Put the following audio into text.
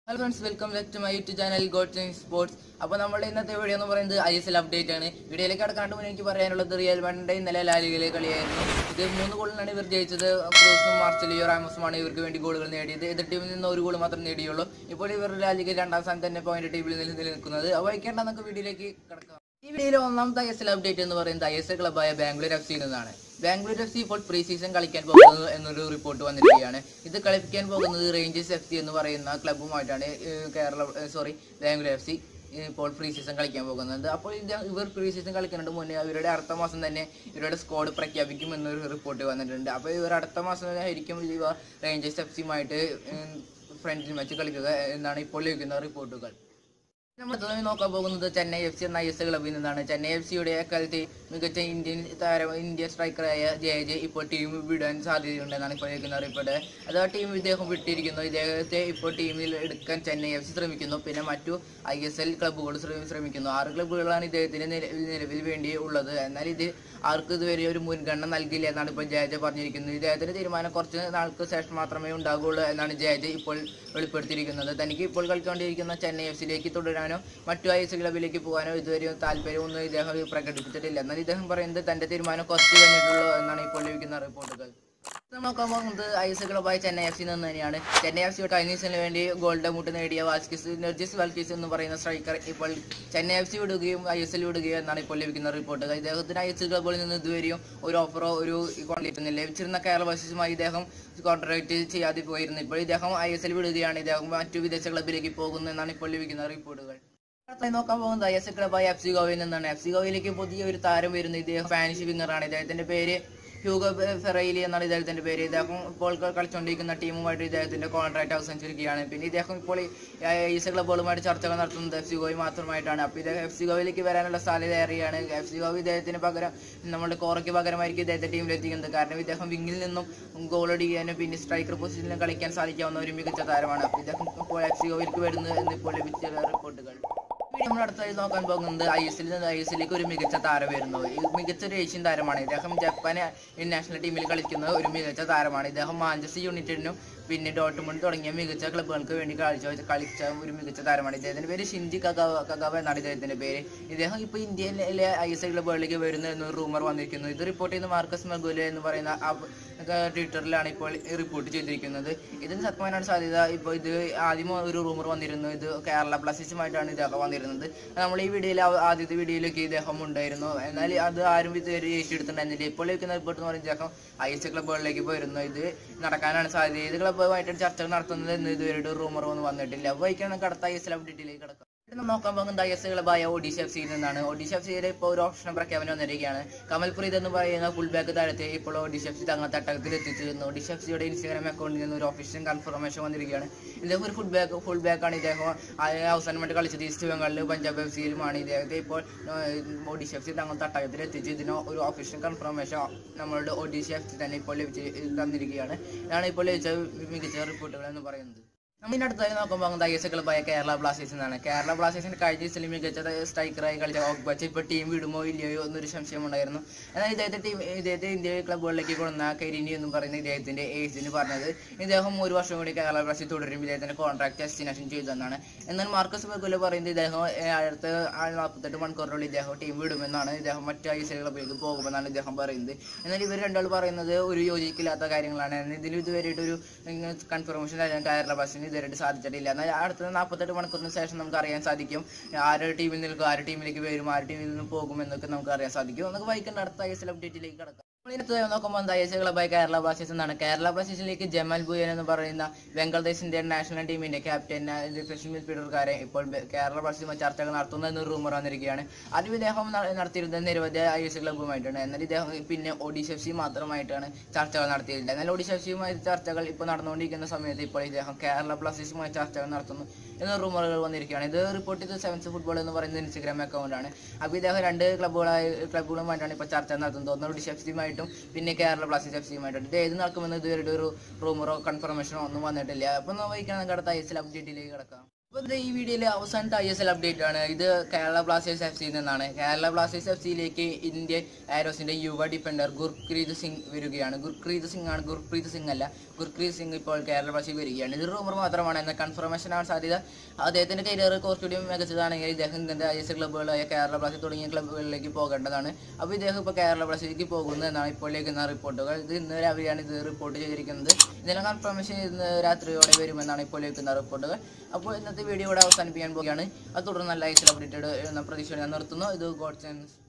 hello friends welcome back to my YouTube channel god sports അപ്പോൾ നമ്മുടെ ഇന്നത്തെ video എന്ന് പറയുന്നത് ഐ എസ് എൽ അപ്ഡേറ്റ് ആണ് വീഡിയോയിലേക്ക് കടക്കാണ്ട് മുന്നേ എനിക്ക് പറയാനുള്ളത് റിയൽ മാഡ്രിഡിന്റെ ഇന്നലെ ലാലിഗയിലെ കളിയായിരുന്നു ഇത് മൂന്ന് ഗോളിനാണ് ഇവർ ജയിച്ചത് ക്രൂസും മാർച്ചലിയോ റാമോസുമാണ് ഇവർക്ക് വേണ്ടി ഗോളുകൾ നേടിയത് എതിർ ടീമിൽ നിന്ന് ഒരു ഗോൾ മാത്രം നേടിയുള്ളൂ ഇപ്പോൾ ഇവർ ലാലിഗ രണ്ടാം സ്ഥാനത്ത് തന്നെ പോയിന്റ് ടേബിളിൽ നില- നിലനിൽക്കുന്നത് അപ്പോൾ വൈകിട്ട് നമുക്ക് വീഡിയോയിലേക്ക് കടക്കാം ഈ വീഡിയോയിലെ ഒന്നാമത്തെ ഐ എസ് എൽ അപ്ഡേറ്റ് എന്ന് പറയുന്നത് ഐ എസ് എൽ ക്ലബായ ബാംഗ്ലൂർ എഫ് സിയിൽ നിന്നാണ് ബാംഗ്ലൂർ എഫ് സി ഇപ്പോൾ പ്രീ സീസൺ കളിക്കാൻ പോകുന്നത് എന്നൊരു റിപ്പോർട്ട് വന്നിരിക്കുകയാണ് ഇത് കളിപ്പിക്കാൻ പോകുന്നത് റേഞ്ചേഴ്സ് എഫ് സി എന്ന് പറയുന്ന ക്ലബ്ബുമായിട്ടാണ് ഏഹ്, Kerala sorry Bangalore F C ഇപ്പോൾ പ്രീ സീസൺ കളിക്കാൻ പോകുന്നത് അപ്പോൾ ഇത് ഇവർ പ്രീ സീസൺ കളിക്കുന്നതിന് മുന്നേ അവരുടെ അടുത്ത മാസം തന്നെ ഇവരുടെ സ്ക്വാഡ് പ്രഖ്യാപിക്കും എന്നൊരു റിപ്പോർട്ട് വന്നിട്ടുണ്ട് അപ്പോൾ ഇവർ അടുത്ത മാസം ആയിരിക്കും ഇവർ റേഞ്ചേഴ്സ് എഫ് സിയുമായിട്ട് ഫ്രണ്ട്ലി മാച്ച് കളിക്കുക എന്നാണ് ഇപ്പോൾ ലഭിക്കുന്ന റിപ്പോർട്ടുകൾ നമ്മൾ തുടങ്ങി നോക്കാൻ പോകുന്നത് ചെന്നൈ എഫ് സി എന്ന ഐ എസ് ക്ലബിൽ നിന്നാണ് ചെന്നൈ എഫ് സിയുടെ അക്കാലത്തെ മികച്ച ഇന്ത്യൻ താരം ഇന്ത്യൻ സ്ട്രൈക്കറായ ജയ ജയ് ഇപ്പോൾ ടീം വിടാൻ സാധ്യതയുണ്ടെന്നാണ് ഇപ്പോൾ കേൾക്കുന്ന റിപ്പോർട്ട് അത് ആ ടീം ഇദ്ദേഹം വിട്ടിരിക്കുന്നു ഇദ്ദേഹത്തെ ഇപ്പോൾ ടീമിൽ എടുക്കാൻ ചെന്നൈ എഫ് സി ശ്രമിക്കുന്നു പിന്നെ മറ്റു ഐ എസ് എൽ ക്ലബ്ബുകൾ ശ്രമിക്കുന്നു ആറ് ക്ലബ്ബുകളാണ് ഇദ്ദേഹത്തിന് നിലവിൽ നിലവിൽ വേണ്ടി ഉള്ളത് എന്നാൽ ഇത് ആർക്കും ഇതുവരെ ഒരു മുൻഗണന നൽകില്ല എന്നാണ് ഇപ്പോൾ ജയജ പറഞ്ഞിരിക്കുന്നത് ഇദ്ദേഹത്തിന്റെ തീരുമാനം കുറച്ച് നാൾക്ക് ശേഷം മാത്രമേ ഉണ്ടാകുള്ളൂ എന്നാണ് ജയജ ഇപ്പോൾ വെളിപ്പെടുത്തിയിരിക്കുന്നത് തനിക്ക് ഇപ്പോൾ കളിച്ചുകൊണ്ടിരിക്കുന്ന ചെന്നൈ എഫ് സിയിലേക്ക് തുടരാനോ മറ്റു ഐ എസ് ക്ലബിലേക്ക് പോകാനോ ഇതുവരെ താല്പര്യമൊന്നും ഇദ്ദേഹം പ്രകടിപ്പിച്ചിട്ടില്ല എന്നാൽ ഇദ്ദേഹം പറയുന്നത് തന്റെ തീരുമാനം കുറച്ച് കഴിഞ്ഞിട്ടുള്ളൂ എന്നാണ് ഇപ്പോൾ ലഭിക്കുന്ന റിപ്പോർട്ടുകൾ നമ്മൾ നോക്കാൻ പോകുന്നത് ഐ എസ് ക്ലബായ ചെന്നൈ എഫ് സി നിന്ന് തന്നെയാണ് ചെന്നൈ എഫ് സിയുടെ ടൈനീസിന് വേണ്ടി ഗോൾഡ് മുട്ട് നേടിയ വാൽക്കിസ് നെർജിസ് വാൽക്കിസ് എന്ന് പറയുന്ന സ്ട്രൈക്കർ ഇപ്പോൾ ചെന്നൈ എഫ് സി വിടുകയും ഐ എസ് എൽ വിടുകയും എന്നാണ് ഇപ്പോൾ ലഭിക്കുന്ന റിപ്പോർട്ടുകൾ ഇദ്ദേഹത്തിന് ഐ എസ് എൽ ക്ലബുകളിൽ നിന്ന് ഇതുവരെയും ഒരു ഓഫറോ ഒരു കോൺട്രാക്റ്റ് ലഭിച്ചിരുന്ന കേരള ബ്ലാസ്റ്റേഴ്സുമായി ഇദ്ദേഹം കോൺട്രാക്ട് ചെയ്യാതെ പോയിരുന്നു ഇപ്പോൾ ഇദ്ദേഹം ഐ എസ് എൽ വിടുകയാണ് ഇദ്ദേഹം മറ്റു വിദേശ ക്ലബിലേക്ക് പോകുന്നു എന്നാണ് ഇപ്പോൾ ലഭിക്കുന്ന റിപ്പോർട്ടുകൾ അടുത്തായി നോക്കാൻ പോകുന്നത് ഐ എസ് എൽ ക്ലബായ എഫ് സി ഗോവയിൽ നിന്നാണ് എഫ് സി ഗോവയിലേക്ക് പുതിയ ഒരു താരം വരുന്നത് ഇദ്ദേഹം സ്പാനിഷ് വിങ്ങറാണ് ഇദ്ദേഹത്തിന്റെ പേര് ഹ്യൂഗോ ഫെറൈലി എന്നാണ് ഇദ്ദേഹത്തിന്റെ പേര് ഇദ്ദേഹം ഇപ്പോൾ കളിച്ചുകൊണ്ടിരിക്കുന്ന ടീമുമായിട്ട് ഇദ്ദേഹത്തിന്റെ കോൺട്രാക്ട് അവസാനിച്ചിരിക്കുകയാണ് പിന്നെ ഇദ്ദേഹം ഇപ്പോൾ ഐ എസ് എൽ ക്ലബുകളുമായിട്ട് ചർച്ചകൾ നടത്തുന്നത് എഫ് സി ഗോവി മാത്രമായിട്ടാണ് അപ്പോൾ ഇദ്ദേഹം എഫ് സി ഗോവയിലേക്ക് വരാനുള്ള സാധ്യത ഏറെയാണ് എഫ് സി ഗോവി ഇദ്ദേഹത്തിന് പകരം നമ്മുടെ കോറയ്ക്ക് പകരമായിരിക്കും ഇദ്ദേഹത്തെ ടീമിൽ എത്തിക്കുന്നത് കാരണം ഇദ്ദേഹം വിങ്ങിൽ നിന്നും ഗോൾ അടിക്കാനും പിന്നെ സ്ട്രൈക്കർ പൊസിഷനിലും കളിക്കാൻ സാധിക്കാവുന്ന ഒരു മികച്ച താരമാണ് അപ്പോൾ ഇദ്ദേഹം ഇപ്പോൾ എഫ് സി ഗോവയിലേക്ക് വരുന്നു എന്ന് ഇപ്പോൾ ലഭിച്ച റിപ്പോർട്ടുകൾ നമ്മൾ അടുത്തായി നോക്കാൻ പോകുന്നത് ഐ എസ് എല്ലിൽ നിന്ന് ഐ എസ് എല്ലിലേക്ക് ഒരു മികച്ച താരം വരുന്നു ഈ മികച്ച ഒരു ഏഷ്യൻ താരമാണ് ഇദ്ദേഹം ജപ്പാൻ നാഷണൽ ടീമിൽ കളിക്കുന്ന ഒരു മികച്ച താരമാണ് ഇദ്ദേഹം മാഞ്ചസ്റ്റർ യുണൈറ്റഡിനും പിന്നെ ഡോട്ട്മുണ്ട് തുടങ്ങിയ മികച്ച ക്ലബ്ബുകൾക്ക് വേണ്ടി കളിച്ച കളിച്ച ഒരു മികച്ച താരമാണ് ഇദ്ദേഹത്തിന്റെ പേര് ഷിൻജി കഗാവ കഗാവ എന്നാണ് ഇദ്ദേഹത്തിന്റെ പേര് ഇദ്ദേഹം ഇപ്പോൾ ഇന്ത്യയിലെ ഐ എസ് എൽ ക്ലബ്ബുകളിലേക്ക് വരുന്നു എന്നൊരു റൂമർ വന്നിരിക്കുന്നു ഇത് റിപ്പോർട്ട് ചെയ്യുന്ന മാർക്കസ് മഗുല എന്ന് പറയുന്ന ആ ട്വിറ്ററിലാണ് ഇപ്പോൾ റിപ്പോർട്ട് ചെയ്തിരിക്കുന്നത് ഇതിന് സത്യമാനാണ് സാധ്യത ഇപ്പോൾ ഇത് ആദ്യം ഒരു റൂമർ വന്നിരുന്നു ഇത് കേരള ബ്ലാസ്റ്റേഴ്സുമായിട്ടാണ് ഇദ്ദേഹം വന്നിരുന്നത് നമ്മൾ ഈ വീഡിയോയിൽ ആദ്യത്തെ വീഡിയോയിലൊക്കെ ഇദ്ദേഹം ഉണ്ടായിരുന്നു എന്നാൽ അത് ആരും ഇതുവരെ ഏറ്റെടുത്തിട്ടുണ്ടായിരുന്നില്ല ഇപ്പോൾ ലഭിക്കുന്ന റിപ്പോർട്ട് എന്ന് പറയുന്നത് ഇദ്ദേഹം ഐ എസ് ക്ലബ്ബുകളിലേക്ക് പോയിരുന്നു ഇത് നടക്കാനാണ് സാധ്യത ഏത് ക്ലബ്ബുമായിട്ട് ചർച്ചകൾ നടത്തുന്നത് എന്ന് ഇതുവരെ ഒരു റൂമർ ഒന്നും വന്നിട്ടില്ല അപ്പോൾ വൈകാണ് നമുക്ക് അടുത്ത ഐ എസ് എൽ അപ്ഡേറ്റിലേക്ക് കിടക്കാം ഇത് നമ്മൾ നോക്കാൻ പോകുന്നത് ഐ എസ് ക്ലബായ ഒഡീഷ എഫ് സിയിൽ നിന്നാണ് ഒഡീഷ എഫ് സിയിലെ ഇപ്പോൾ ഒരു ഓപ്ഷൻ പ്രഖ്യാപനം വന്നിരിക്കുകയാണ് കമൽപ്രീത് എന്ന് പറയുന്ന ഫുൾ ബാക്ക് താരത്തെ ഇപ്പോൾ ഒഡീഷ എഫ് സി തങ്ങൾ തട്ടകത്തിൽ എത്തിച്ചിരുന്നു ഒഡീഷ എഫ് സിയുടെ ഇൻസ്റ്റാഗ്രാം അക്കൗണ്ടിൽ നിന്ന് ഒരു ഒഫീഷ്യൽ കൺഫർമേഷൻ വന്നിരിക്കുകയാണ് ഇദ്ദേഹം ഒരു ഫുൾ ബാക്ക് ഫുൾ ബാക്കാണ് ഇദ്ദേഹം ആ- അവസാനമായിട്ട് കളിച്ചത് ഈസ്റ്റ് ബംഗാളിൽ പഞ്ചാബ് എഫ് സിയിലുമാണ് ഇദ്ദേഹത്തെ ഇപ്പോൾ ഒഡീഷ എഫ് സി തങ്ങൾ തട്ടകത്തിൽ എത്തിച്ച് ഇതിന് ഒരു ഒഫീഷ്യൽ കൺഫർമേഷൻ നമ്മളുടെ ഒഡീഷ എഫ് സി തന്നെ ഇപ്പോൾ ലഭിച്ച് തന്നിരിക്കുകയാണ് ഇതാണ് ഇപ്പോൾ ലഭിച്ച മികച്ച റിപ്പോർട്ടുകൾ എന്ന് പറയുന്നത് നമ്മൾ ഇനി അടുത്തായി നോക്കാൻ പോകുന്നത് ഐ എസ് ക്ലബായ കേരള ബ്ലാസ്റ്റേഴ്സ് എന്നാണ് കേരള ബ്ലാസ്റ്റേഴ്സിന്റെ കഴിഞ്ഞ സീസണിൽ മികച്ച സ്ട്രൈക്കറായി കളിച്ച ഓഗ്ബച്ച് ഇപ്പോൾ ടീം വിടുമോ ഇല്ലയോ എന്നൊരു സംശയം ഉണ്ടായിരുന്നു എന്നാൽ ഇദ്ദേഹത്തെ ടീം ഇദ്ദേഹത്തെ ഇന്ത്യ ക്ലബുകളിലേക്ക് കൊണ്ടുവന്ന കരിനി എന്ന് പറയുന്ന ഇദ്ദേഹത്തിന്റെ ഏജന്റ് പറഞ്ഞത് ഇദ്ദേഹം ഒരു വർഷം കൂടി കേരള ബ്ലാസ്റ്റേഴ്സ് തുടരും ഇദ്ദേഹത്തിന്റെ കോൺട്രാക്ട് എസ്റ്റിനേഷൻ ചെയ്തെന്നാണ് എന്നാൽ മാർക്കസ് ബെഗുല പറയുന്നത് ഇദ്ദേഹം ഏഹ്, അടുത്ത നാൽപ്പത്തെട്ട് മണിക്കൂറിനുള്ളിൽ ഇദ്ദേഹം ടീം വിടുമെന്നാണ് ഇദ്ദേഹം മറ്റു ഐ എസ് എൽ ക്ലബിലേക്ക് പോകുമെന്നാണ് ഇദ്ദേഹം പറയുന്നത് എന്നാൽ ഇവർ രണ്ടാൾ പറയുന്നത് ഒരു യോജിക്കില്ലാത്ത കാര്യങ്ങളാണ് എന്നാൽ ഇതിൽ ഇതുവരെയായിട്ട് ഒരു കൺഫർമേഷൻ തരാൻ കേരള ബ്ലാസ്റ്റേഴ്സിന് ഇതുവരെയായിട്ട് സാധിച്ചിട്ടില്ല എന്നാൽ അടുത്ത നാൽപ്പത്തെട്ട് മണിക്കൂറിന് ശേഷം നമുക്ക് അറിയാൻ സാധിക്കും ആര് ടീമിൽ നിൽക്കും ആര് ടീമിലേക്ക് വരും ആര് ടീമിൽ നിന്ന് പോകും എന്നൊക്കെ നമുക്ക് അറിയാൻ സാധിക്കും നമുക്ക് വൈകിട്ട് അടുത്ത ഐ എസ് എൽ അപ്ഡേറ്റിലേക്ക് കിടക്കാം ഇതിനകത്ത് നോക്കുമ്പോൾ ഐ എസ് എൽ ക്ലബായ കേരള ബ്ലാസ്റ്റേഴ്സ് എന്നാണ് കേരള ബ്ലാസ്റ്റേഴ്സിലേക്ക് ജമാൽ ബുയൻ എന്ന് പറയുന്ന ബംഗ്ലാദേശ് ഇന്ത്യൻ നാഷണൽ ടീമിന്റെ ക്യാപ്റ്റൻ ഡിഫൻസ് മിഡ്ഫീൽഡർക്കാരെ ഇപ്പോൾ ബെ- കേരള ബ്ലാസ്റ്റേഴ്സുമായി ചർച്ചകൾ നടത്തുന്നു എന്നൊരു റൂമർ വന്നിരിക്കുകയാണ് അതിൽ ഇദ്ദേഹം ന- നടത്തിയിരുന്നത് നിരവധി ഐ എസ് എൽ ക്ലബ്ബുമായിട്ടാണ് എന്നാൽ ഇദ്ദേഹം പിന്നെ ഒഡീഷ എഫ് സി മാത്രമായിട്ടാണ് ചർച്ചകൾ നടത്തിയിട്ടില്ല എന്നാൽ ഒഡീഷ എഫ് സിയുമായി ചർച്ചകൾ ഇപ്പോൾ നടന്നുകൊണ്ടിരിക്കുന്ന സമയത്ത് ഇപ്പോൾ ഇദ്ദേഹം കേരള ബ്ലാസ്റ്റേഴ്സുമായി ചർച്ചകൾ നടത്തുന്നു എന്ന റൂമറുകൾ വന്നിരിക്കുകയാണ് ഇത് റിപ്പോർട്ട് ചെയ്ത് സെവൻസ് ഫുട്ബോൾ എന്ന് പറയുന്ന ഇൻസ്റ്റഗ്രാം അക്കൗണ്ടാണ് അപ്പോൾ ഇദ്ദേഹം രണ്ട് ക്ലബ്ബുകളായി ക്ലബ്ബുകളുമായിട്ടാണ് ഇപ്പോൾ ചർച്ച നടത്തുന്നത് ഒന്ന് ഒഡീഷ എഫ് സിയുമായിട്ടും പിന്നെ കേരള ബ്ലാസ്റ്റേഴ്സ് എഫ് സിയുമായിട്ടും ഇത് ഏത് നടക്കുമെന്ന് ഇതുവരെ ഒരു റൂമറോ കൺഫർമേഷനോ ഒന്നും വന്നിട്ടില്ല അപ്പോൾ നമ്മൾ വഹിക്കാൻ നമുക്ക് അടുത്ത ഐ എസ് എൽ അപ്ഡേറ്റിലേക്ക് കിടക്കാം അപ്പോൾ ഈ വീഡിയോയിൽ അവസാനത്തെ ഐ എസ് എൽ അപ്ഡേറ്റ് ആണ് ഇത് കേരള ബ്ലാസ്റ്റേഴ്സ് എഫ് സിയിൽ നിന്നാണ് കേരള ബ്ലാസ്റ്റേഴ്സ് എഫ് സിയിലേക്ക് ഇന്ത്യൻ ആരോസിന്റെ യുവ ഡിഫൻഡർ ഗുർപ്രീത് സിംഗ് വരികയാണ് ഗുർപ്രീത് സിംഗ് ആണ് ഗുർപ്രീത് സിംഗ് അല്ല ഗുർപ്രീത് സിംഗ് ഇപ്പോൾ കേരള ബ്ലാസ്റ്റേഴ്സ് വരികയാണ് ഇത് റൂമർ മാത്രമാണ് എന്ന കൺഫർമേഷൻ ആണ് സാധ്യത അദ്ദേഹത്തിന്റെ കരിയർ കുറച്ചുകൂടി മികച്ചതാണെങ്കിൽ ഇദ്ദേഹം ഇങ്ങനത്തെ ഐ എസ് എൽ ക്ലബ്ബുകളായ കേരള ബ്ലാസ്റ്റേഴ്സ് തുടങ്ങിയ ക്ലബ്ബുകളിലേക്ക് പോകേണ്ടതാണ് അപ്പോൾ ഇദ്ദേഹം ഇപ്പോൾ കേരള ബ്ലാസ്റ്റേഴ്സിലേക്ക് പോകുന്നു എന്നാണ് ഇപ്പോൾ ലഭിക്കുന്ന റിപ്പോർട്ടുകൾ ഇത് ഇന്ന് രാവിലെയാണ് ഇത് റിപ്പോർട്ട് ചെയ്തിരിക്കുന്നത് ഇതിന്റെ കൺഫർമേഷൻ ഇന്ന് രാത്രിയോടെ വരുമെന്നാണ് ഇപ്പോൾ ലഭിക്കുന്ന റിപ്പോർട്ടുകൾ അപ്പോൾ ഇന്നത്തെ വീഡിയോ ഇവിടെ അവസാനിപ്പിക്കാൻ പോവുകയാണ് അത് തുടർന്ന് നല്ല ഐ എസ് എൽ അപ്ഡേറ്റഡ് എന്ന പ്രതീക്ഷ ഞാൻ നിർത്തുന്നു ഇത് ഗോഡ്സ്